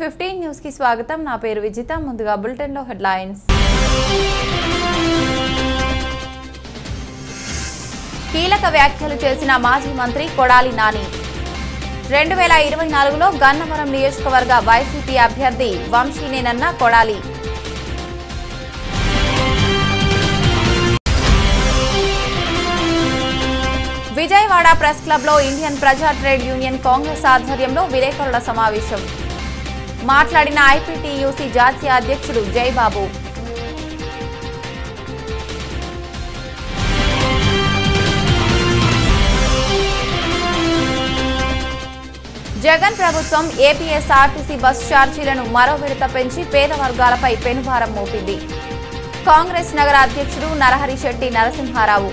Fifteen news కి స్వాగతం నా పేరు విజిత ముందుగా బులెటిన్ లో హెడ్లైన్స్ కీలక వ్యాఖ్యలు చేసిన మాజీ మంత్రి కొడాలి నాని రెండు వేల ఇరవై నాలుగులో గన్నవరం నియోజకవర్గ వైసీపీ అభ్యర్థి వంశీనేనన్న కొడాలి విజయవాడ ప్రెస్ క్లబ్లో ఇండియన్ ప్రజా ట్రేడ్ యూనియన్ కాంగ్రెస్ ఆధ్వర్యంలో విలేకరుల సమావేశం మాట్లాడిన ఐపీటీయూసీ జాతీయ అధ్యక్షుడు జయబాబు జగన్ ప్రభుత్వం ఏపీఎస్ఆర్టీసీ బస్ ఛార్జీలను మరో విడత పెంచి పేద వర్గాలపై పెనుభారం మోపింది కాంగ్రెస్ నగర అధ్యక్షుడు నరహరి శెట్టి నరసింహారావు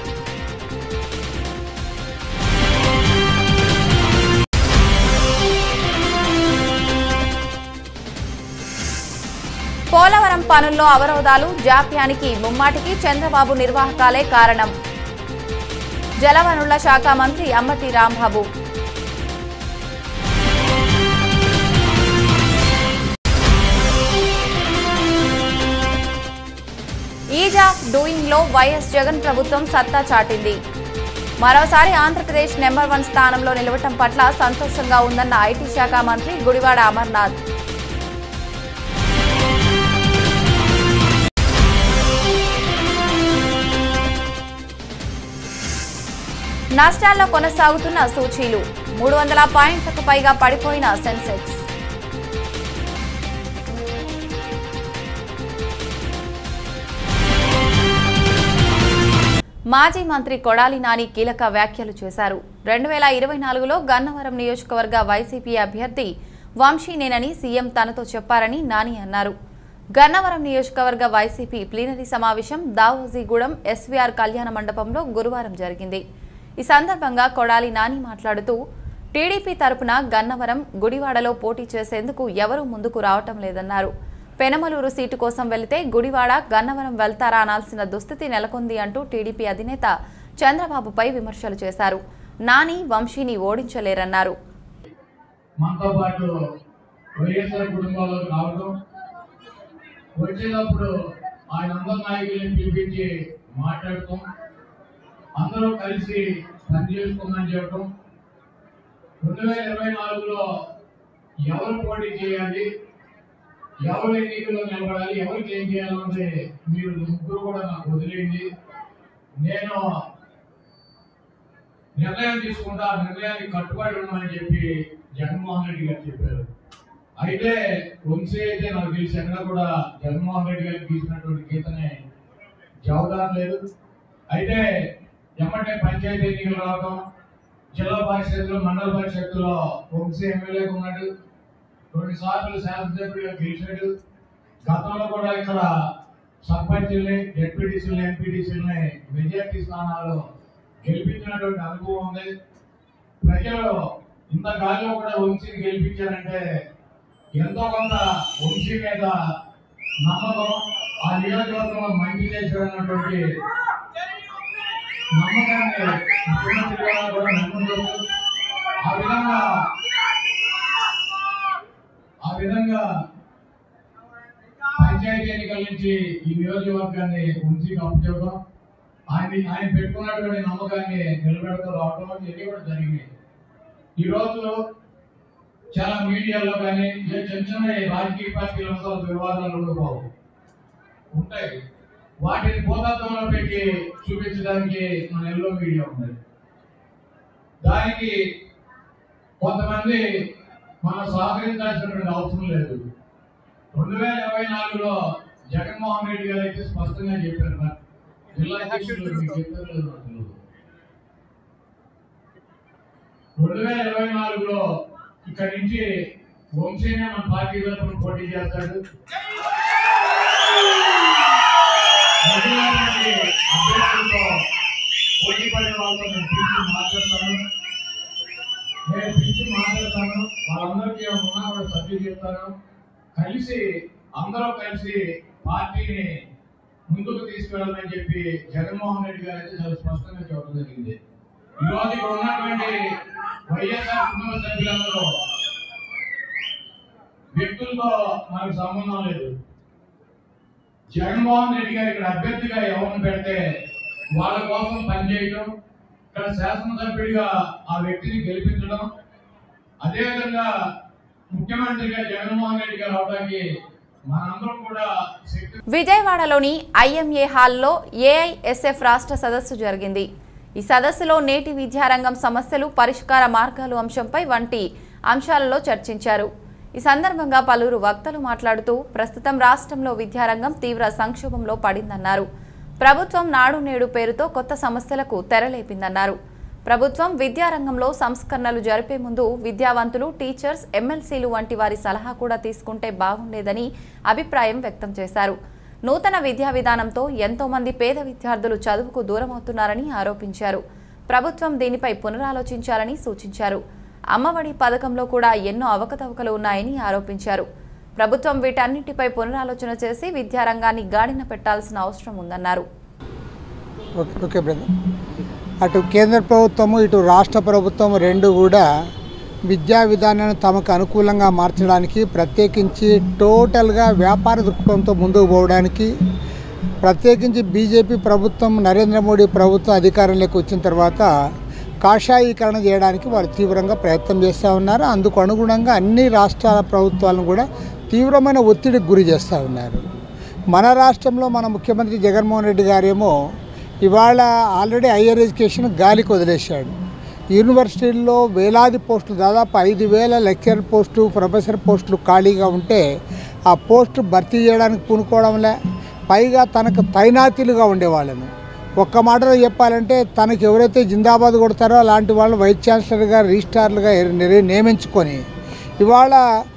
పోలవరం పనుల్లో అవరోధాలు జాప్యానికి ముమ్మాటికి చంద్రబాబు నిర్వాహకాలే కారణం జలవనరుల శాఖ మంత్రి Ambati Rambabu ease of doing లో వైఎస్ జగన్ ప్రభుత్వం సత్తా చాటింది మరోసారి ఆంధ్రప్రదేశ్ నెంబర్ వన్ స్థానంలో నిలవటం పట్ల సంతోషంగా ఉందన్న ఐటీ శాఖ మంత్రి గుడివాడ అమర్నాథ్ నష్టాల్లో కొనసాగుతున్న సూచీలు మూడు వందల పాయింట్లకు పైగా పడిపోయిన సెన్సెక్స్ మాజీ మంత్రి కొడాలి నాని కీలక వ్యాఖ్యలు చేశారు రెండు వేల ఇరవై నాలుగులో గన్నవరం నియోజకవర్గ వైసీపీ అభ్యర్థి వంశీనేనని సీఎం తనతో చెప్పారని నాని అన్నారు గన్నవరం నియోజకవర్గ వైసీపీ ప్లీనరీ సమావేశం దావోజీగూడెం ఎస్వీఆర్ కళ్యాణ మండపంలో గురువారం జరిగింది ఈ సందర్భంగా కొడాలి నాని మాట్లాడుతూ టీడీపీ తరపున గన్నవరం గుడివాడలో పోటీ చేసేందుకు ఎవరూ ముందుకు రావటం లేదన్నారు పెనమలూరు సీటు కోసం వెళితే గుడివాడ గన్నవరం వెళ్తారా అనాల్సిన దుస్థితి నెలకొంది అంటూ టీడీపీ అధినేత చంద్రబాబుపై విమర్శలు చేశారు నాని వంశీని ఓడించలేరన్నారు మనతో పాటు వైఎస్ఆర్ కుటుంబాలకు రావడం వచ్చేటప్పుడు ఆయన అందరు నాయకుల్ని పిలిపించి మాట్లాడటం అందరూ కలిసి పనిచేసుకోమని చెప్పడం రెండు వేల ఇరవై నాలుగులో ఎవరు పోటీ చేయాలి ఎవరు ఎన్నికల్లో నిలబడాలి ఎవరికి ఏం చేయాలన్నది మీరు ముగ్గురు కూడా నాకు వదిలేయండి నేను నిర్ణయం తీసుకుంటా ఆ నిర్ణయానికి కట్టుబడి ఉండమని చెప్పి జగన్మోహన్ రెడ్డి గారు చెప్పారు అయితే వంశీ అయితే నాకు తెలిసి ఎక్కడ కూడా జగన్మోహన్ రెడ్డి గారికి తీసినటువంటి గీతని జవదాం లేదు అయితే ఎమ్మటే పంచాయతీ ఎన్నికలు రావడం జిల్లా పరిషత్తులో మండల పరిషత్తులో వంశీ ఎమ్మెల్యేగా ఉన్నాడు రెండు సార్లు శాసనసభ్యుడిగా గెలిచాడు గతంలో కూడా ఇక్కడ సర్పంచుల్ని జెడ్పీటీసీలని ఎంపీటీసీలని మెజార్టీ స్థానాల్లో గెలిపించినటువంటి అనుభవం ఉంది ప్రజలు ఇంత గాలిలో కూడా వంశీని గెలిపించారంటే ఎంతో కొంత వంశీ మీద నమ్మకం ఆ నియోజకవర్గంలో మంచి చేశారన్నటువంటి నమ్మకాన్ని ముఖ్యమంత్రి గారు కూడా నమ్ముతారు ఆ విధంగా ఆ విధంగా పంచాయతీ ఎన్నికల నుంచి ఈ నియోజకవర్గాన్ని వంశీకి అప్పచెప్పడం ఆయన ఆయన పెట్టుకున్నటువంటి నమ్మకాన్ని నిలబెడుతూ రావడం ఇవన్నీ కూడా జరిగినాయి ఈ రోజు చాలా మీడియాలో కానీ ఏ చిన్న చిన్న రాజకీయ పార్టీల అంశాలు వివాదాలు ఉండకపోవు ఉంటాయి వాటిని భూతత్వంలో పెట్టి చూపించడానికి మన ఎల్లో మీడియా ఉంది దానికి కొంతమంది మనం సహకరించాల్సినటువంటి అవసరం లేదు రెండు వేల ఇరవై నాలుగులో జగన్మోహన్ రెడ్డి గారు అయితే స్పష్టంగా చెప్పారు నాకు. జిల్లా అధ్యక్షులు మీకు చెప్పారు లేదో నాకు తెలియదు. రెండు వేల ఇరవై నాలుగులో ఇక్కడి నుంచి వంశీనే మన పార్టీ తరఫున పోటీ చేస్తాడు మిగిలినటువంటి అభ్యర్థులతో పోటీ పడే వాళ్ళతో నేను పిలిచి మాట్లాడతాను నేను పిలిచి మాట్లాడతాను వాళ్ళందరికీ ఉన్నా కూడా సభ్యులు చెప్తాను కలిసి అందరూ కలిసి పార్టీని ముందుకు తీసుకెళ్ళాలని చెప్పి జగన్మోహన్ రెడ్డి గారు అయితే చాలా స్పష్టంగా చెప్పడం జరిగింది ఈ రోజు ఇక్కడ ఉన్నటువంటి వైఎస్ఆర్ కుటుంబ సభ్యులందరూ వ్యక్తులతో మనకు సంబంధం లేదు జగన్మోహన్ రెడ్డి గారు ఇక్కడ అభ్యర్థిగా ఎవరిని పెడితే వాళ్ళ కోసం పనిచేయటం ఇక్కడ శాసనసభ్యుడిగా ఆ వ్యక్తిని గెలిపించడం అదేవిధంగా ముఖ్యమంత్రిగా జగన్మోహన్ రెడ్డి గారు అవడానికి మనందరం కూడా శక్తి విజయవాడలోని ఐఎంఏ హాల్లో ఏఐఎస్ఎఫ్ రాష్ట్ర సదస్సు జరిగింది ఈ సదస్సులో నేటి విద్యారంగం సమస్యలు పరిష్కార మార్గాలు అంశంపై వంటి అంశాలలో చర్చించారు ఈ సందర్భంగా పలువురు వక్తలు మాట్లాడుతూ ప్రస్తుతం రాష్ట్రంలో విద్యారంగం తీవ్ర సంక్షోభంలో పడిందన్నారు ప్రభుత్వం నాడు నేడు పేరుతో కొత్త సమస్యలకు తెరలేపిందన్నారు ప్రభుత్వం విద్యారంగంలో సంస్కరణలు జరిపే ముందు విద్యావంతులు టీచర్స్ ఎమ్మెల్సీలు వంటి వారి సలహా కూడా తీసుకుంటే బాగుండేదని అభిప్రాయం వ్యక్తం చేశారు నూతన విద్యా విధానంతో ఎంతో మంది పేద విద్యార్థులు చదువుకు దూరమవుతున్నారని ఆరోపించారు ప్రభుత్వం దీనిపై పునరాలోచించాలని సూచించారు అమ్మఒడి పథకంలో కూడా ఎన్నో అవకతవకలు ఉన్నాయని ఆరోపించారు ప్రభుత్వం వీటన్నిటిపై పునరాలోచన చేసి విద్యారంగాన్ని గాడిన పెట్టాల్సిన అవసరం ఉందన్నారు ఓకే ఓకే బ్రదర్ అటు కేంద్ర ప్రభుత్వము ఇటు రాష్ట్ర ప్రభుత్వం రెండు కూడా విద్యా విధానాన్ని తమకు అనుకూలంగా మార్చడానికి ప్రత్యేకించి టోటల్గా వ్యాపార దృక్పథంతో ముందుకు పోవడానికి ప్రత్యేకించి బీజేపీ ప్రభుత్వం నరేంద్ర మోడీ ప్రభుత్వం అధికారంలోకి వచ్చిన తర్వాత కాషాయీకరణ చేయడానికి వాళ్ళు తీవ్రంగా ప్రయత్నం చేస్తూ ఉన్నారు అందుకు అనుగుణంగా అన్ని రాష్ట్రాల ప్రభుత్వాలను కూడా తీవ్రమైన ఒత్తిడికి గురి చేస్తూ ఉన్నారు మన రాష్ట్రంలో మన ముఖ్యమంత్రి జగన్మోహన్ రెడ్డి గారేమో ఇవాళ ఆల్రెడీ హయ్యర్ ఎడ్యుకేషన్ గాలికి వదిలేశాడు యూనివర్సిటీల్లో వేలాది పోస్టులు దాదాపు ఐదు వేల లెక్చర్ పోస్టు ప్రొఫెసర్ పోస్టులు ఖాళీగా ఉంటే ఆ పోస్టు భర్తీ చేయడానికి పూనుకోవడంలే పైగా తనకు తైనాతీలుగా ఉండేవాళ్ళను ఒక్క మాటలో చెప్పాలంటే తనకు ఎవరైతే జిందాబాద్ కొడతారో అలాంటి వాళ్ళు వైస్ ఛాన్సలర్గా రిజిస్ట్రార్లుగా నిర్- నియమించుకొని ఇవాళ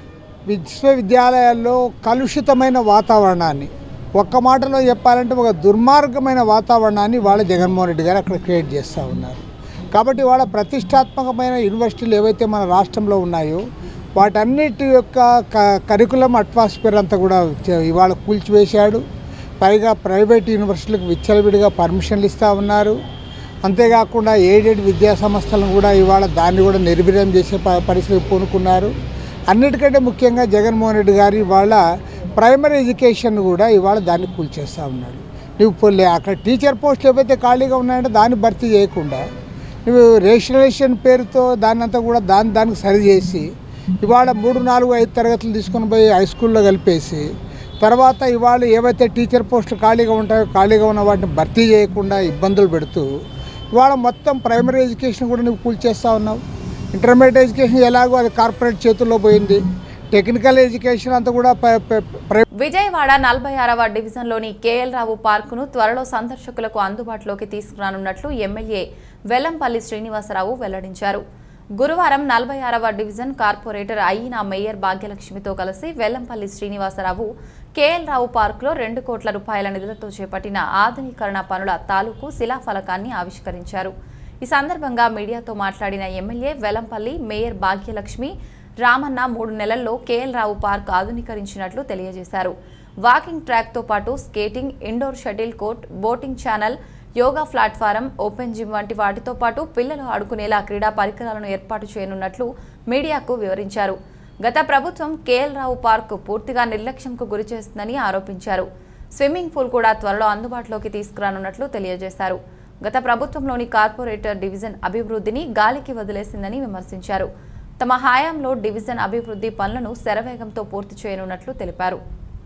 విశ్వవిద్యాలయాల్లో కలుషితమైన వాతావరణాన్ని ఒక్క మాటలో చెప్పాలంటే ఒక దుర్మార్గమైన వాతావరణాన్ని వాళ్ళ జగన్మోహన్ రెడ్డి గారు అక్కడ క్రియేట్ చేస్తూ ఉన్నారు కాబట్టి వాళ్ళ ప్రతిష్టాత్మకమైన యూనివర్సిటీలు ఏవైతే మన రాష్ట్రంలో ఉన్నాయో వాటన్నిటి యొక్క క- కరికులం అట్మాస్ఫియర్ అంతా కూడా చ- ఇవాళ కూల్చివేశాడు పైగా ప్రైవేట్ యూనివర్సిటీలకు విచ్చలవిడిగా పర్మిషన్లు ఇస్తూ ఉన్నారు అంతేకాకుండా ఎయిడెడ్ విద్యా సంస్థలను కూడా ఇవాళ దాన్ని కూడా నిర్వీర్యం చేసే ప- పరిస్థితికి పూనుకున్నారు అన్నిటికంటే ముఖ్యంగా జగన్మోహన్ రెడ్డి గారు ఇవాళ ప్రైమరీ ఎడ్యుకేషన్ కూడా ఇవాళ దాన్ని కూల్చేస్తూ ఉన్నాడు నువ్వు పొల్లే అక్కడ టీచర్ పోస్టులు ఏవైతే ఖాళీగా ఉన్నాయంటే దాన్ని భర్తీ చేయకుండా నువ్వు రేషనలైజేషన్ పేరుతో దాన్ని అంతా కూడా దాని దానికి సరి చేసి ఇవాళ మూడు నాలుగు ఐదు తరగతులు తీసుకొని పోయి హై స్కూల్లో కలిపేసి తర్వాత ఇవాళ ఏవైతే టీచర్ పోస్టులు ఖాళీగా ఉంటాయో ఖాళీగా ఉన్న వాటిని భర్తీ చేయకుండా ఇబ్బందులు పెడుతూ ఇవాళ మొత్తం ప్రైమరీ ఎడ్యుకేషన్ కూడా నువ్వు కూల్చేస్తూ ఉన్నావు ఇంటర్మీడియట్ ఎడ్యుకేషన్ ఎలాగో అది కార్పొరేట్ చేతుల్లో పోయింది టెక్నికల్ ఎడ్యుకేషన్ అంతా కూడా ప్ర- ప్ర- ప్ర- విజయవాడ నలభై ఆరవ డివిజన్లోని కేఎల్ రావు పార్కును త్వరలో సందర్శకులకు అందుబాటులోకి తీసుకురానున్నట్లు ఎమ్మెల్యే వెల్లంపల్లి శ్రీనివాసరావు వెల్లడించారు గురువారం నలభై ఆరవ డివిజన్ కార్పొరేటర్ అయిన మేయర్ భాగ్యలక్ష్మితో కలిసి వెల్లంపల్లి శ్రీనివాసరావు కేఎల్ రావు పార్కులో రెండు కోట్ల రూపాయల నిధులతో చేపట్టిన ఆధునీకరణ పనుల తాలూకు శిలాఫలకాన్ని ఆవిష్కరించారు ఈ సందర్భంగా మీడియాతో మాట్లాడిన ఎమ్మెల్యే వెల్లంపల్లి మేయర్ భాగ్యలక్ష్మి రామన్న మూడు నెలల్లో కేఎల్ రావు పార్క్ ఆధునీకరించినట్లు తెలియజేశారు వాకింగ్ ట్రాక్తో పాటు skating indoor shuttle court boating channel yoga platform open gym వంటి వాటితో పాటు పిల్లలు ఆడుకునేలా క్రీడా పరికరాలను ఏర్పాటు చేయనున్నట్లు మీడియాకు వివరించారు గత ప్రభుత్వం కేఎల్ రావు పార్క్ పూర్తిగా నిర్లక్ష్యంకు గురి చేస్తుందని ఆరోపించారు స్విమ్మింగ్ పూల్ కూడా త్వరలో అందుబాటులోకి తీసుకురానున్నట్లు తెలియజేశారు గత ప్రభుత్వంలోని కార్పొరేటర్ డివిజన్ అభివృద్ధిని గాలికి వదిలేసిందని విమర్శించారు తమ హయాంలో డివిజన్ అభివృద్ధి పనులను శరవేగంతో పూర్తి చేయనున్నట్లు తెలిపారు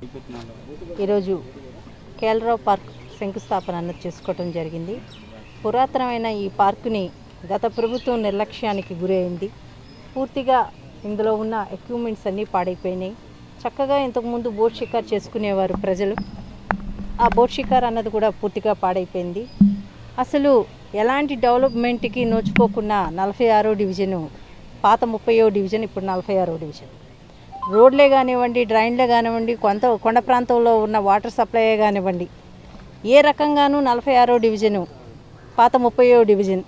ఈరోజు కేలరావు పార్క్ శంకుస్థాపన అన్నది చేసుకోవటం జరిగింది పురాతనమైన ఈ పార్కుని గత ప్రభుత్వం నిర్లక్ష్యానికి గురైంది పూర్తిగా ఇందులో ఉన్న ఎక్విప్మెంట్స్ అన్నీ పాడైపోయినాయి చక్కగా ఇంతకుముందు బోట్ షికార్ చేసుకునేవారు ప్రజలు ఆ బోట్ షికార్ అన్నది కూడా పూర్తిగా పాడైపోయింది అసలు ఎలాంటి డెవలప్మెంట్కి నోచుకోకుండా నలభై ఆరో డివిజను పాత ముప్పయో డివిజన్ ఇప్పుడు నలభై ఆరో డివిజన్ రోడ్లే కానివ్వండి డ్రైన్లే కానివ్వండి కొంత కొండ ప్రాంతంలో ఉన్న వాటర్ సప్లై కానివ్వండి ఏ రకంగానూ నలభై ఆరో డివిజను పాత ముప్పయో డివిజన్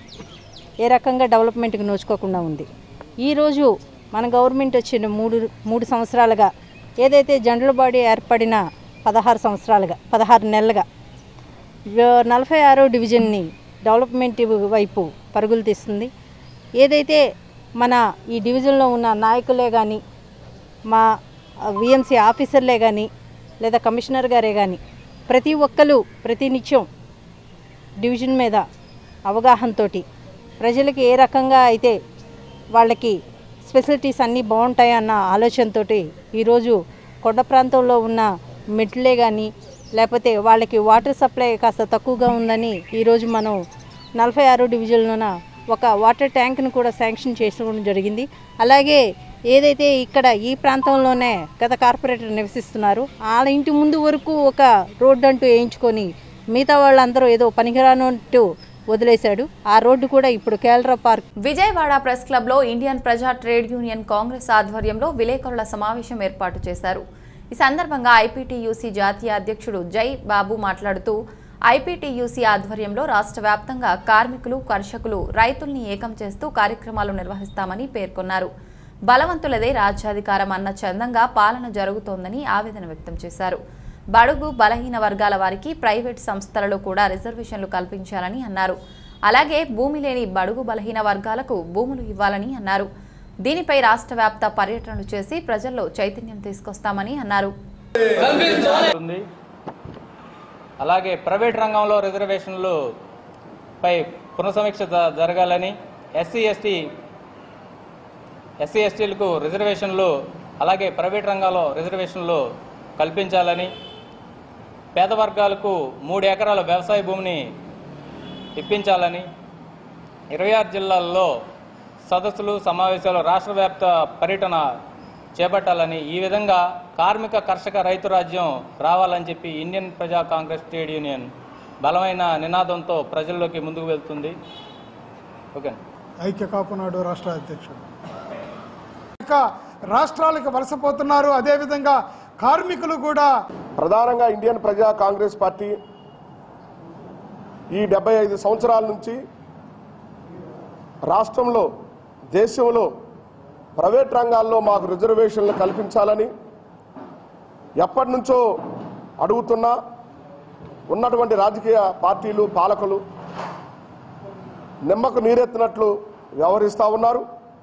ఏ రకంగా డెవలప్మెంట్కి నోచుకోకుండా ఉంది ఈరోజు మన గవర్నమెంట్ వచ్చిన మూడు మూడు సంవత్సరాలుగా ఏదైతే జనరల్ బాడీ ఏర్పడిన పదహారు సంవత్సరాలుగా పదహారు నెలలుగా వ- నలభై ఆరో డివిజన్ని డెవలప్మెంట్ వైపు పరుగులు తీస్తుంది ఏదైతే మన ఈ డివిజన్లో ఉన్న నాయకులే కానీ మా విఎంసీ ఆఫీసర్లే కానీ లేదా కమిషనర్ గారే కానీ ప్రతి ఒక్కరు ప్రతినిత్యం డివిజన్ మీద అవగాహనతోటి ప్రజలకి ఏ రకంగా అయితే వాళ్ళకి ఫెసిలిటీస్ అన్నీ బాగుంటాయన్న ఆలోచనతోటి ఈరోజు కొండ ప్రాంతంలో ఉన్న మెట్లే కానీ లేకపోతే వాళ్ళకి వాటర్ సప్లై కాస్త తక్కువగా ఉందని ఈరోజు మనం నలభై ఆరో డివిజన్లోన ఒక వాటర్ ట్యాంక్ను కూడా శాంక్షన్ చేసుకోవడం జరిగింది అలాగే ఏదైతే ఇక్కడ ఈ ప్రాంతంలోనే గత కార్పొరేటర్ నివసిస్తున్నారు వాళ్ళ ఇంటి ముందు వరకు ఒక రోడ్డు అంటూ వేయించుకొని మిగతా వాళ్ళందరూ ఏదో పనికిరానట్టు వదిలేశాడు ఆ రోడ్డు కూడా ఇప్పుడు కేలరా పార్క్ విజయవాడ ప్రెస్ క్లబ్లో ఇండియన్ ప్రజా ట్రేడ్ యూనియన్ కాంగ్రెస్ ఆధ్వర్యంలో విలేకరుల సమావేశం ఏర్పాటు చేశారు ఈ సందర్భంగా ఐపీటీయూసీ జాతీయ అధ్యక్షుడు జై బాబు మాట్లాడుతూ ఐపీటీయూసీ ఆధ్వర్యంలో రాష్ట్ర వ్యాప్తంగా కార్మికులు కర్షకులు రైతుల్ని ఏకం చేస్తూ కార్యక్రమాలు నిర్వహిస్తామని పేర్కొన్నారు బలవంతులదే రాజ్యాధికారం అన్న చందంగా పాలన జరుగుతోందని ఆవేదన వ్యక్తం చేశారు బడుగు బలహీన వర్గాల వారికి ప్రైవేట్ సంస్థలలో కూడా రిజర్వేషన్లు కల్పించాలని అన్నారు అలాగే భూమి లేని బడుగు బలహీన వర్గాలకు భూములు ఇవ్వాలని అన్నారు దీనిపై రాష్ట్ర వ్యాప్త పర్యటనలు చేసి ప్రజల్లో చైతన్యం తీసుకొస్తామని అన్నారు ఉంది అలాగే ప్రైవేట్ రంగంలో రిజర్వేషన్లు పై పునఃసమీక్ష జ- జరగాలని ఎస్సీ ఎస్టీ ఎస్సీ ఎస్టీలకు రిజర్వేషన్లు అలాగే ప్రైవేట్ రంగంలో రిజర్వేషన్లు కల్పించాలని పేద వర్గాలకు మూడు ఎకరాల వ్యవసాయ భూమిని ఇప్పించాలని ఇరవై ఆరు జిల్లాల్లో సదస్సులు సమావేశాలు రాష్ట్ర వ్యాప్త పర్యటన చేపట్టాలని ఈ విధంగా కార్మిక కర్షక రైతు రాజ్యం రావాలని చెప్పి ఇండియన్ ప్రజా కాంగ్రెస్ ట్రేడ్ యూనియన్ బలమైన నినాదంతో ప్రజల్లోకి ముందుకు వెళ్తుంది ఓకే ఐక్య కాపునాడు రాష్ట్ర అధ్యక్షుడు ఇంకా రాష్ట్రాలకు వలసపోతున్నారు అదేవిధంగా కార్మికులు కూడా ప్రధానంగా ఇండియన్ ప్రజా కాంగ్రెస్ పార్టీ ఈ డెబ్బై ఐదు సంవత్సరాల నుంచి రాష్ట్రంలో దేశంలో ప్రైవేట్ రంగాల్లో మాకు రిజర్వేషన్లు కల్పించాలని ఎప్పటి నుంచో అడుగుతున్నా ఉన్నటువంటి రాజకీయ పార్టీలు పాలకులు నిమ్మకు నీరెత్తినట్లు వ్యవహరిస్తూ ఉన్నారు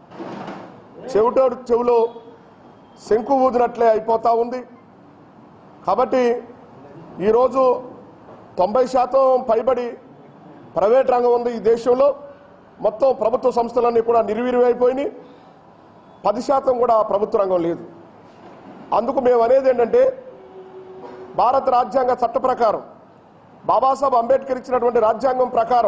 చెవిటోడు చెవిలో శంకు ఊదినట్లే అయిపోతా ఉంది కాబట్టి ఈరోజు తొంభై శాతం పైబడి ప్రైవేట్ రంగం ఉంది ఈ దేశంలో మొత్తం ప్రభుత్వ సంస్థలన్నీ కూడా నిర్వీర్యమైపోయినాయి పది శాతం కూడా ప్రభుత్వ రంగం లేదు అందుకు మేము అనేది ఏంటంటే భారత రాజ్యాంగ చట్ట ప్రకారం బాబాసాహెబ్ అంబేద్కర్ ఇచ్చినటువంటి రాజ్యాంగం ప్రకారం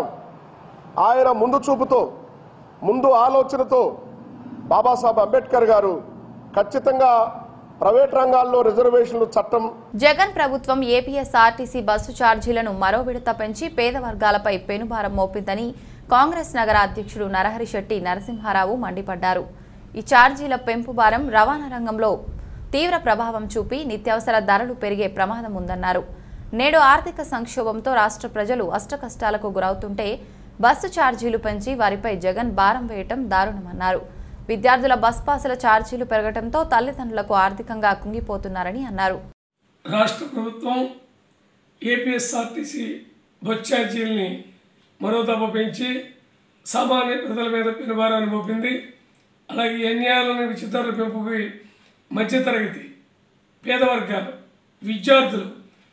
ఆయన ముందు చూపుతో ముందు ఆలోచనతో బాబాసాహెబ్ అంబేద్కర్ గారు ఖచ్చితంగా ప్రైవేట్ రంగాల్లో రిజర్వేషన్లు చట్టం జగన్ ప్రభుత్వం ఏపీఎస్ఆర్టీసీ బస్సు ఛార్జీలను మరో విడత పెంచి పేద వర్గాలపై పెనుభారం మోపిందని కాంగ్రెస్ నగర అధ్యక్షుడు నరహరి శెట్టి నరసింహారావు మండిపడ్డారు ఈ ఛార్జీల పెంపు భారం రవాణా రంగంలో తీవ్ర ప్రభావం చూపి నిత్యావసర ధరలు పెరిగే ప్రమాదం ఉందన్నారు నేడు ఆర్థిక సంక్షోభంతో రాష్ట్ర ప్రజలు అష్టకష్టాలకు గురవుతుంటే బస్సు ఛార్జీలు పెంచి వారిపై జగన్ భారం వేయటం దారుణమన్నారు విద్యార్థుల బస్ పాసుల ఛార్జీలు పెరగడంతో తల్లిదండ్రులకు ఆర్థికంగా కుంగిపోతున్నారని అన్నారు రాష్ట్ర ప్రభుత్వం ఏపీఎస్ఆర్టీసీ బస్ ఛార్జీల్ని మరో దెబ్బ పెంచి సామాన్య ప్రజల మీద పెనుభారాన్ని మోపింది అలాగే ఎన్యాలను విచిత్రాల పెంపుకి మధ్యతరగతి పేద వర్గాలు విద్యార్థులు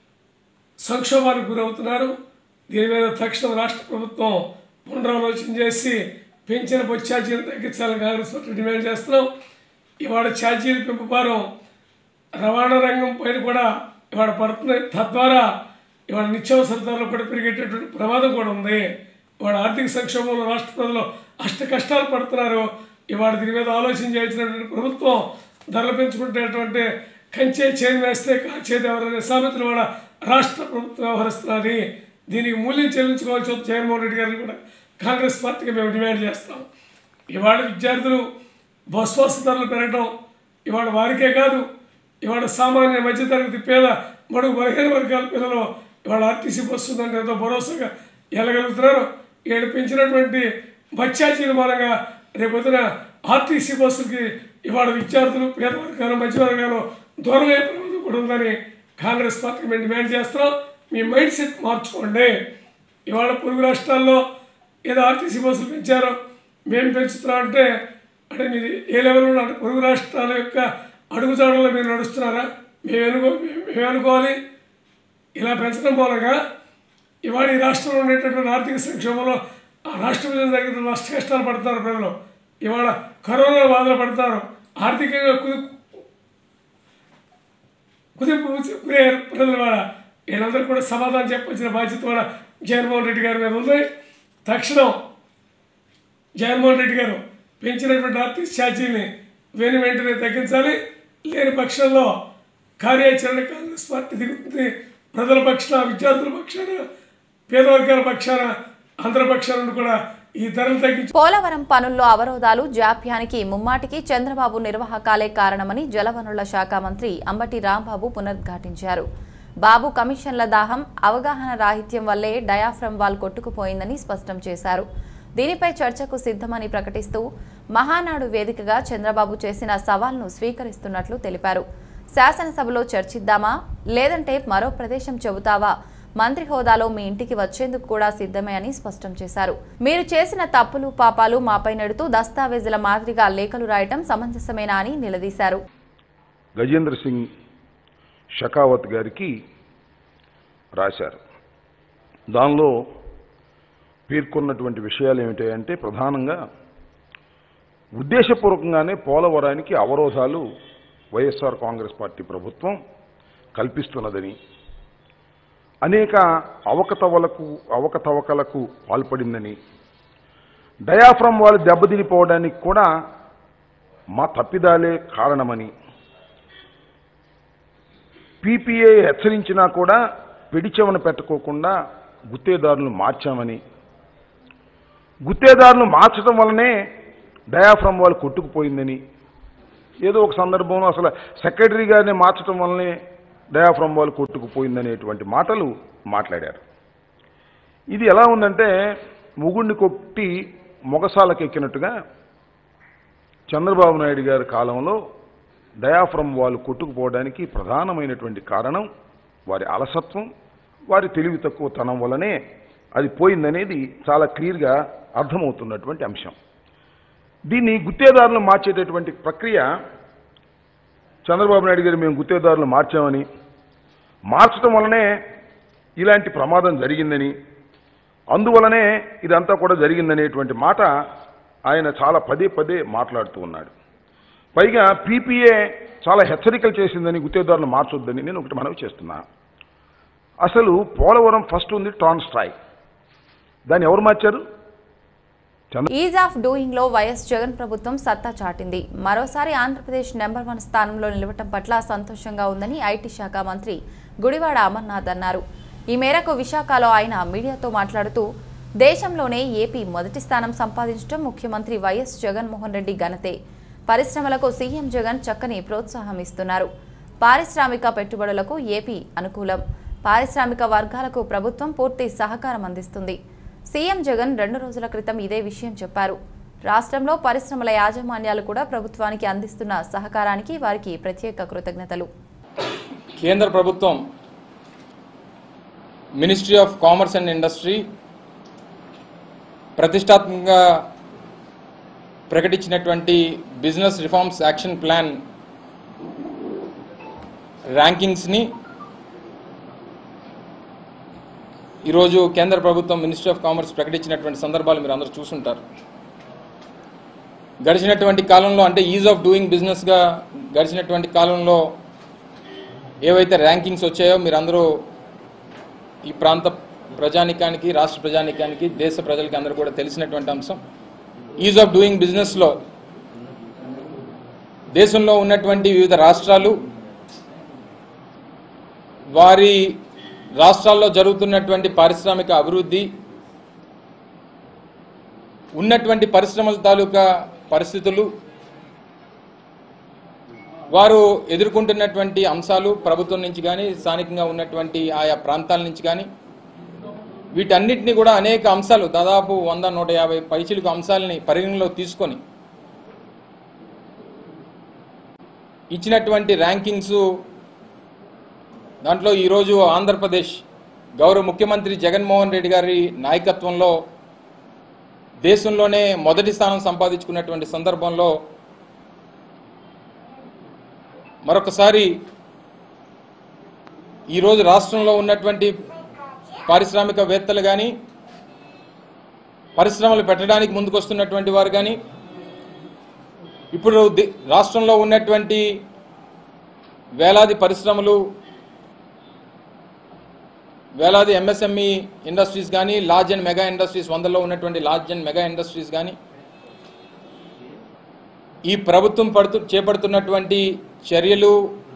సంక్షోభానికి గురవుతున్నారు దీని మీద తక్షణం రాష్ట్ర ప్రభుత్వం పునరాలోచన చేసి పెంచిన బస్ ఛార్జీలు తగ్గించాలని కాంగ్రెస్ పార్టీ డిమాండ్ చేస్తున్నాం ఇవాళ ఛార్జీల పెంపు భారం రవాణా రంగం పైన కూడా ఇవాళ పడుతున్నాయి తద్వారా ఇవాళ నిత్యావసర ధరలు కూడా పెరిగేటటువంటి ప్రమాదం కూడా ఉంది ఇవాళ ఆర్థిక సంక్షోభంలో రాష్ట్ర ప్రజలు అష్ట కష్టాలు పడుతున్నారు ఇవాళ దీని మీద ఆలోచన చేసినటువంటి ప్రభుత్వం ధరలు పెంచుకుంటేటువంటి కంచే చేతి వేస్తే కాచేది ఎవరనే సామెతలు కూడా రాష్ట్ర ప్రభుత్వం వ్యవహరిస్తున్నది దీనికి మూల్యం చెల్లించుకోవాల్సి వస్తుంది జగన్మోహన్ రెడ్డి గారిని కూడా కాంగ్రెస్ పార్టీకి మేము డిమాండ్ చేస్తాం ఇవాళ విద్యార్థులు బస్ వస్తు ధరలు పెరగడం ఇవాళ వారికే కాదు ఇవాళ సామాన్య మధ్యతరగతి పేద మడుగు బలహీన వర్గాల పిల్లలు ఇవాళ ఆర్టీసీ బస్సు ఉందంటే ఎంతో భరోసాగా వెళ్ళగలుగుతున్నారు వీళ్ళు పెంచినటువంటి బచ్చాచీల మూలంగా రేపొద్దున ఆర్టీసీ బస్సులకి ఇవాళ విద్యార్థులు పేద వర్గాలు మధ్య వర్గాలు దూరం అయ్యే ప్రమాదం కూడా ఉందని కాంగ్రెస్ పార్టీకి మేము డిమాండ్ చేస్తున్నాం మీ మైండ్ సెట్ మార్చుకోండి ఇవాళ పొరుగు రాష్ట్రాల్లో ఏదో ఆర్టీసీ బస్సులు పెంచారో మేము పెంచుతున్నాం అంటే అంటే మీది ఏ లెవెల్లో ఉన్న అంటే పొరుగు రాష్ట్రాల యొక్క అడుగుజాడల్లో మీరు నడుస్తున్నారా మేము అనుకో మేము అనుకోవాలి ఇలా పెంచడం మూలంగా ఇవాళ ఈ రాష్ట్రంలో ఉండేటటువంటి ఆర్థిక సంక్షోభంలో ఆ రాష్ట్ర ప్రజలు తగ్గిన నష్ట కష్టాలు పడతారు ప్రజలు ఇవాళ కరోనా బాధలు పడతారు ఆర్థికంగా కుది కుదింపు గురయ్యారు ప్రజల వాళ్ళ వీళ్ళందరూ కూడా సమాధానం చెప్పాల్సిన బాధ్యత కూడా జగన్మోహన్ రెడ్డి గారి మీద ఉంది తక్షణం జగన్మోహన్ రెడ్డి గారు పెంచినటువంటి ఆర్టీసీ ఛార్జీని వెను వెంటనే తగ్గించాలి లేని పక్షంలో కార్యాచరణ కాంగ్రెస్ పార్టీ దిగుతుంది ప్రజల పక్షాన విద్యార్థుల పక్షాన పేదవర్గాల పక్షాన అందరి పక్షాన నుండి కూడా ఈ ధరలు తగ్గించి పోలవరం పనుల్లో అవరోధాలు జాప్యానికి ముమ్మాటికి చంద్రబాబు నిర్వాహకాలే కారణమని జలవనరుల శాఖ మంత్రి అంబటి రాంబాబు పునరుద్ఘాటించారు బాబు కమిషన్ల దాహం అవగాహన రాహిత్యం వల్లే డయాఫ్రమ్ వాల్ కొట్టుకుపోయిందని స్పష్టం చేశారు దీనిపై చర్చకు సిద్ధమని ప్రకటిస్తూ మహానాడు వేదికగా చంద్రబాబు చేసిన సవాల్ను స్వీకరిస్తున్నట్లు తెలిపారు శాసనసభలో చర్చిద్దామా లేదంటే మరో ప్రదేశం చెబుతావా మంత్రి హోదాలో మీ ఇంటికి వచ్చేందుకు కూడా సిద్ధమే అని స్పష్టం చేశారు మీరు చేసిన తప్పులు పాపాలు మాపై నెడుతూ దస్తావేజుల మాదిరిగా లేఖలు రాయటం సమంజసమేనా అని నిలదీశారు గజేంద్ర సింగ్ షకావత్ గారికి రాశారు దానిలో పేర్కొన్నటువంటి విషయాలు ఏమిటంటే ప్రధానంగా ఉద్దేశపూర్వకంగానే పోలవరానికి అవరోధాలు వైఎస్ఆర్ కాంగ్రెస్ పార్టీ ప్రభుత్వం కల్పిస్తున్నదని అనేక అవకతవలకు అవకతవకలకు పాల్పడిందని డయాఫ్రమ్ వాళ్ళు దెబ్బతినిపోవడానికి కూడా మా తప్పిదాలే కారణమని పీపీఏ హెచ్చరించినా కూడా పెడిచెవన పెట్టుకోకుండా గుత్తేదారులను మార్చామని గుత్తేదారులు మార్చడం వల్లనే డయాఫ్రమ్ వాళ్ళు కొట్టుకుపోయిందని ఏదో ఒక సందర్భంలో అసలు సెక్రటరీ గారిని మార్చడం వల్లనే డయాఫ్రమ్ వాళ్ళు కొట్టుకుపోయిందనేటువంటి మాటలు మాట్లాడారు ఇది ఎలా ఉందంటే ముగుడిని కొట్టి మొగసాలకు ఎక్కినట్టుగా చంద్రబాబు నాయుడు గారి కాలంలో డయాఫ్రమ్ వాళ్ళు కొట్టుకుపోవడానికి ప్రధానమైనటువంటి కారణం వారి అలసత్వం వారి తెలివి తక్కువ తనం వల్లనే అది పోయిందనేది చాలా క్లియర్గా అర్థమవుతున్నటువంటి అంశం దీన్ని గుత్తేదారులు మార్చేటటువంటి ప్రక్రియ చంద్రబాబు నాయుడు గారు మేము గుత్తేదారులు మార్చామని మార్చడం వల్లనే ఇలాంటి ప్రమాదం జరిగిందని అందువలనే ఇదంతా కూడా జరిగిందనేటువంటి మాట ఆయన చాలా పదే పదే మాట్లాడుతూ ఉన్నాడు పైగా పీపీఏ చాలా హెచ్చరికలు చేసిందని గుత్తేదారులు మార్చొద్దని నేను ఒకటి మనవి చేస్తున్నా అసలు పోలవరం ఫస్ట్ ఉంది ట్రాన్ స్ట్రైక్ దాన్ని ఎవరు మార్చారు ఈజ్ ఆఫ్ డూయింగ్ లో వైఎస్ జగన్ ప్రభుత్వం సత్తా చాటింది మరోసారి ఆంధ్రప్రదేశ్ నెంబర్ వన్ స్థానంలో నిలవటం పట్ల సంతోషంగా ఉందని ఐటీ శాఖ మంత్రి గుడివాడ అమర్నాథ్ అన్నారు ఈ మేరకు విశాఖలో ఆయన మీడియాతో మాట్లాడుతూ దేశంలోనే ఏపీ మొదటి స్థానం సంపాదించడం ముఖ్యమంత్రి వైఎస్ జగన్మోహన్ రెడ్డి ఘనతే పరిశ్రమలకు సీఎం జగన్ చక్కని ప్రోత్సాహం ఇస్తున్నారు పారిశ్రామిక పెట్టుబడులకు ఏపీ అనుకూలం పారిశ్రామిక వర్గాలకు ప్రభుత్వం పూర్తి సహకారం అందిస్తుంది సీఎం జగన్ రెండు రోజుల క్రితం ఇదే విషయం చెప్పారు రాష్ట్రంలో పరిశ్రమల యాజమాన్యాలు కూడా ప్రభుత్వానికి అందిస్తున్న సహకారానికి వారికి ప్రత్యేక కృతజ్ఞతలు కేంద్ర ప్రభుత్వం ministry of commerce and industry ప్రతిష్టాత్మకంగా ప్రకటించినటువంటి బిజినెస్ రిఫార్మ్స్ యాక్షన్ ప్లాన్ ర్యాంకింగ్స్ని ఈరోజు కేంద్ర ప్రభుత్వం మినిస్ట్రీ ఆఫ్ కామర్స్ ప్రకటించినటువంటి సందర్భాలు మీరు అందరూ చూసుంటారు గడిచినటువంటి కాలంలో అంటే ఈజ్ ఆఫ్ డూయింగ్ బిజినెస్గా గడిచినటువంటి కాలంలో ఏవైతే ర్యాంకింగ్స్ వచ్చాయో మీరందరూ ఈ ప్రాంత ప్రజానికానికి రాష్ట్ర ప్రజానికానికి దేశ ప్రజలకి అందరూ కూడా తెలిసినటువంటి అంశం ఈజ్ ఆఫ్ డూయింగ్ బిజినెస్లో దేశంలో ఉన్నటువంటి వివిధ రాష్ట్రాలు వారి రాష్ట్రాల్లో జరుగుతున్నటువంటి పారిశ్రామిక అభివృద్ధి ఉన్నటువంటి పరిశ్రమల తాలూకా పరిస్థితులు వారు ఎదుర్కొంటున్నటువంటి అంశాలు ప్రభుత్వం నుంచి కానీ స్థానికంగా ఉన్నటువంటి ఆయా ప్రాంతాల నుంచి కానీ వీటన్నిటిని కూడా అనేక అంశాలు దాదాపు వంద నూట యాభై పైచిలకు అంశాలని పరిగణలో తీసుకొని ఇచ్చినటువంటి ర్యాంకింగ్స్ దాంట్లో ఈరోజు ఆంధ్రప్రదేశ్ గౌరవ ముఖ్యమంత్రి జగన్మోహన్ రెడ్డి గారి నాయకత్వంలో దేశంలోనే మొదటి స్థానం సంపాదించుకున్నటువంటి సందర్భంలో మరొకసారి ఈరోజు రాష్ట్రంలో ఉన్నటువంటి పారిశ్రామికవేత్తలు కానీ పరిశ్రమలు పెట్టడానికి ముందుకొస్తున్నటువంటి వారు కానీ ఇప్పుడు ది- రాష్ట్రంలో ఉన్నటువంటి వేలాది పరిశ్రమలు వేలాది ఎంఎస్ఎంఈ ఇండస్ట్రీస్ కానీ లార్జ్ అండ్ మెగా ఇండస్ట్రీస్ వందలో ఉన్నటువంటి లార్జ్ అండ్ మెగా ఇండస్ట్రీస్ కానీ ఈ ప్రభుత్వం పడుతు చేపడుతున్నటువంటి చర్యలు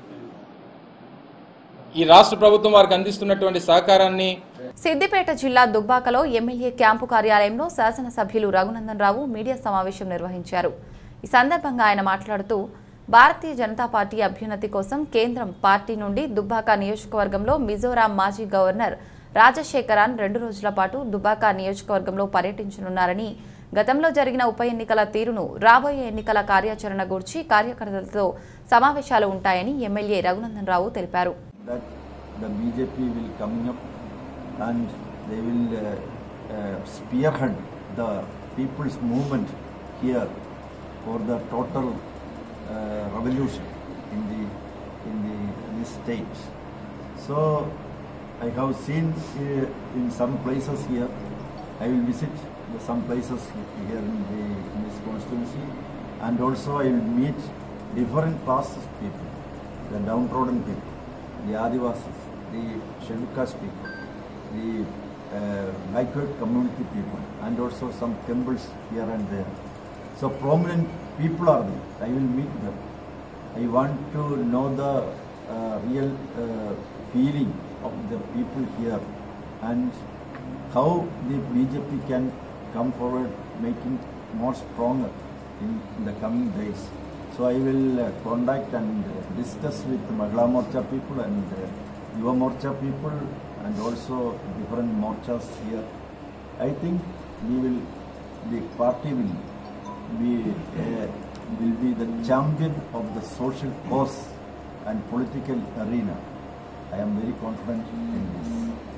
ఈ రాష్ట్ర ప్రభుత్వం వారికి అందిస్తున్నటువంటి సహకారాన్ని సిద్దిపేట జిల్లా దుబ్బాకలో ఎమ్మెల్యే క్యాంపు కార్యాలయంలో శాసనసభ్యులు రఘునందన్ రావు మీడియా సమావేశం నిర్వహించారు ఈ సందర్భంగా ఆయన మాట్లాడుతూ భారతీయ జనతా పార్టీ అభ్యున్నతి కోసం కేంద్రం పార్టీ నుండి దుబ్బాక నియోజకవర్గంలో మిజోరాం మాజీ గవర్నర్ రాజశేఖరాన్ రెండు రోజుల పాటు దుబ్బాక నియోజకవర్గంలో పర్యటించనున్నారని గతంలో జరిగిన ఉప ఎన్నికల తీరును రాబోయే ఎన్నికల కార్యాచరణ గూర్చి కార్యకర్తలతో సమావేశాలు ఉంటాయని ఎమ్మెల్యే రఘునందన్ రావు తెలిపారు that the BJP will coming up and they will uh, uh, spearhead the people's movement here for the total uh, revolution in the in the in this state. So I have seen uh, in some places here. I will visit the, some places here in, the, in this constituency, and also I will meet different classes of people, the downtrodden people, the Adivasis, the scheduled caste people, the uh, backward community people, and also some temples here and there. So prominent people are there. I will meet them. I want to know the uh, real uh, feeling of the people here and how the BJP can come forward making more stronger in the coming days. So I will uh, contact and uh, discuss with Mahila Morcha people and uh, Yuva Morcha people and also different morchas here. I think we will, the party will be, uh, will be the champion of the social cause and political arena. I am very confident in this.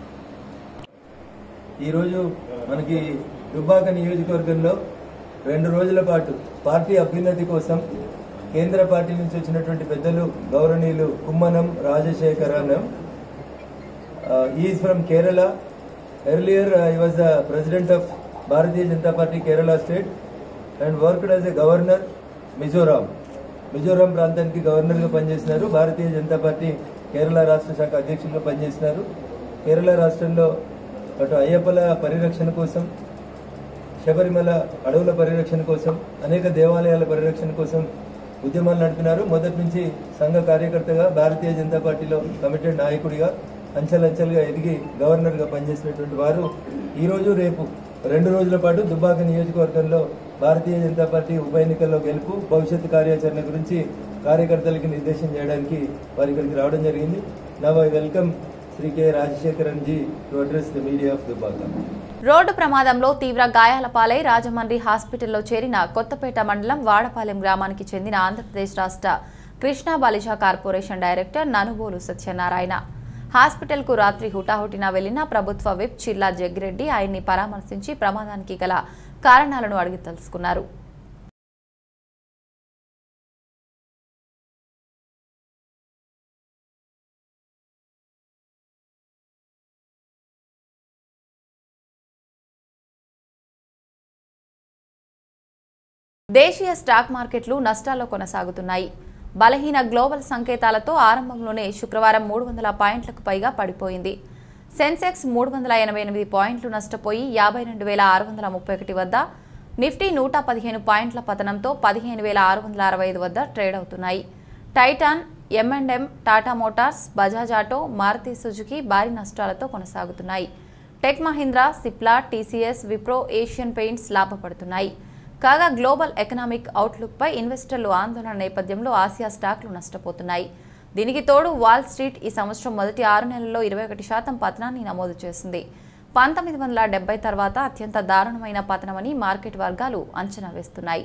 ఈరోజు మనకి దుబ్బాక నియోజకవర్గంలో రెండు రోజుల పాటు party అభ్యున్నతి కోసం కేంద్ర party నుంచి వచ్చినటువంటి పెద్దలు గౌరవనీయులు Kummanam Rajasekharan is from Kerala earlier I was the president of Bharatiya Janata Party Kerala state and worked as a governor Mizoram Mizoram ప్రాంతానికి గవర్నర్గా పనిచేసినారు భారతీయ జనతా పార్టీ కేరళ రాష్ట్ర శాఖ అధ్యక్షులుగా పనిచేసినారు కేరళ రాష్ట్రంలో అటు అయ్యప్పల పరిరక్షణ కోసం శబరిమల అడవుల పరిరక్షణ కోసం అనేక దేవాలయాల పరిరక్షణ కోసం ఉద్యమాలు నడిపినారు మొదటి నుంచి సంఘ కార్యకర్తగా భారతీయ జనతా పార్టీలో కమిటెడ్ నాయకుడిగా అంచెలంచెలుగా ఎదిగి గవర్నర్గా పనిచేసినటువంటి వారు ఈ రోజు రేపు రెండు రోజుల పాటు దుబ్బాక నియోజకవర్గంలో భారతీయ జనతా పార్టీ ఉప ఎన్నికల్లో గెలుపు భవిష్యత్తు కార్యాచరణ గురించి కార్యకర్తలకి నిర్దేశం చేయడానికి వారి ఇక్కడికి రావడం జరిగింది now I welcome Shri K Rajasekharan ji to address the media of Dubbaka road ప్రమాదంలో తీవ్ర గాయాల పాలై రాజమండ్రి హాస్పిటల్లో చేరిన కొత్తపేట మండలం వాడపాలెం గ్రామానికి చెందిన ఆంధ్రప్రదేశ్ రాష్ట్ర కృష్ణా బాలిజా కార్పొరేషన్ డైరెక్టర్ ననుబోలు సత్యనారాయణ హాస్పిటల్కు రాత్రి హుటాహుటిన వెళ్లిన ప్రభుత్వ విప్ చిల్లా జగ్గిరెడ్డి ఆయన్ని పరామర్శించి ప్రమాదానికి గల కారణాలను అడిగి తెలుసుకున్నారు దేశీయ స్టాక్ మార్కెట్లు నష్టాల్లో కొనసాగుతున్నాయి బలహీన గ్లోబల్ సంకేతాలతో ఆరంభంలోనే శుక్రవారం మూడు వందల పాయింట్లకు పైగా పడిపోయింది సెన్సెక్స్ మూడు వందల ఎనభై ఎనిమిది పాయింట్లు నష్టపోయి యాభై రెండు వేల ఆరు వందల ముప్పై ఒకటి వద్ద నిఫ్టీ నూట పదిహేను పాయింట్ల పతనంతో పదిహేను వేల ఆరు వందల అరవై ఐదు వద్ద ట్రేడ్ అవుతున్నాయి Titan M and M Tata Motors Bajaj Auto Maruti Suzuki భారీ నష్టాలతో కొనసాగుతున్నాయి Tech Mahindra Cipla TCS Wipro Asian Paints లాభపడుతున్నాయి కాగా గ్లోబల్ ఎకనామిక్ అవుట్లుక్పై ఇన్వెస్టర్లు ఆందోళన నేపథ్యంలో ఆసియా స్టాక్లు నష్టపోతున్నాయి దీనికి తోడు వాల్ స్ట్రీట్ ఈ సంవత్సరం మొదటి ఆరు నెలల్లో ఇరవై ఒకటి శాతం పతనాన్ని నమోదు చేసింది పంతొమ్మిది వందల డెబ్బై తర్వాత అత్యంత దారుణమైన పతనమని మార్కెట్ వర్గాలు అంచనా వేస్తున్నాయి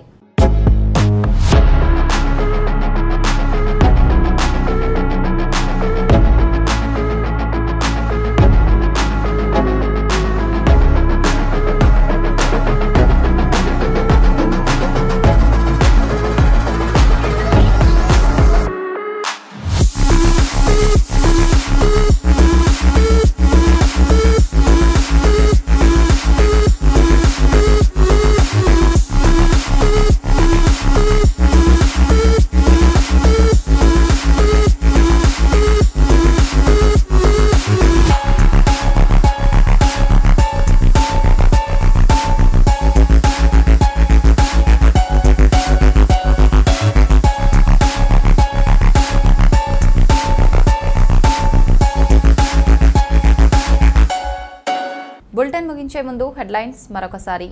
బులెటిన్ ముగించే ముందు హెడ్లైన్స్ మరొకసారి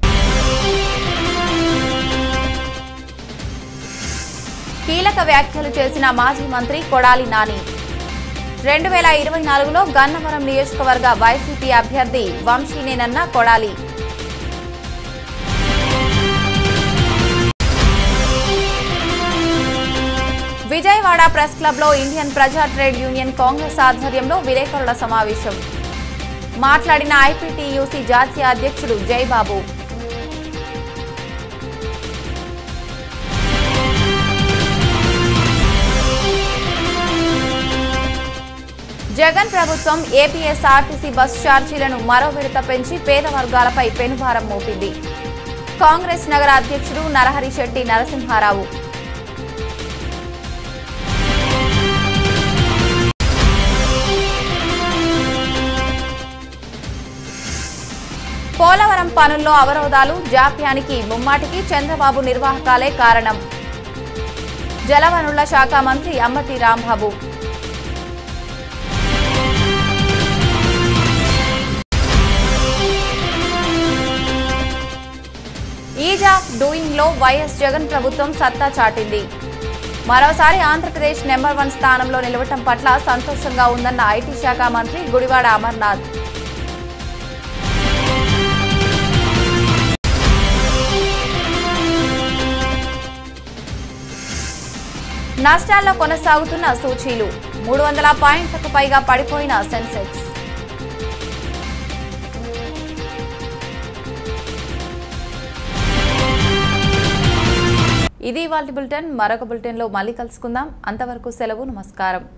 కీలక వ్యాఖ్యలు చేసిన మాజీ మంత్రి కొడాలి నాని రెండు వేల ఇరవై నాలుగులో గన్నవరం నియోజకవర్గ వైసీపీ అభ్యర్థి వంశీనేనన్న కొడాలి విజయవాడ ప్రెస్ క్లబ్లో ఇండియన్ ప్రజా ట్రేడ్ యూనియన్ కాంగ్రెస్ ఆధ్వర్యంలో విలేకరుల సమావేశం మాట్లాడిన ఐపీటీయూసీ జాతీయ అధ్యక్షుడు జైబాబు జగన్ ప్రభుత్వం ఏపీఎస్ఆర్టీసీ బస్ ఛార్జీలను మరో విడత పెంచి పేద వర్గాలపై పెనుభారం మోపింది కాంగ్రెస్ నగర అధ్యక్షుడు నరహరి శెట్టి నరసింహారావు పోలవరం పనుల్లో అవరోధాలు జాప్యానికి ముమ్మాటికి చంద్రబాబు నిర్వాహకాలే కారణం జలవనరుల శాఖ మంత్రి Ambati Rambabu ease of doing లో వైఎస్ జగన్ ప్రభుత్వం సత్తా చాటింది మరోసారి ఆంధ్రప్రదేశ్ నెంబర్ వన్ స్థానంలో నిలవటం పట్ల సంతోషంగా ఉందన్న ఐటీ శాఖ మంత్రి గుడివాడ అమర్నాథ్ నష్టాల్లో కొనసాగుతున్న సూచీలు మూడు వందల పాయింట్లకు పైగా పడిపోయిన సెన్సెక్స్ ఇది వాళ్ళ బులెటిన్ మరొక బులెటిన్లో మళ్ళీ కలుసుకుందాం అంతవరకు సెలవు నమస్కారం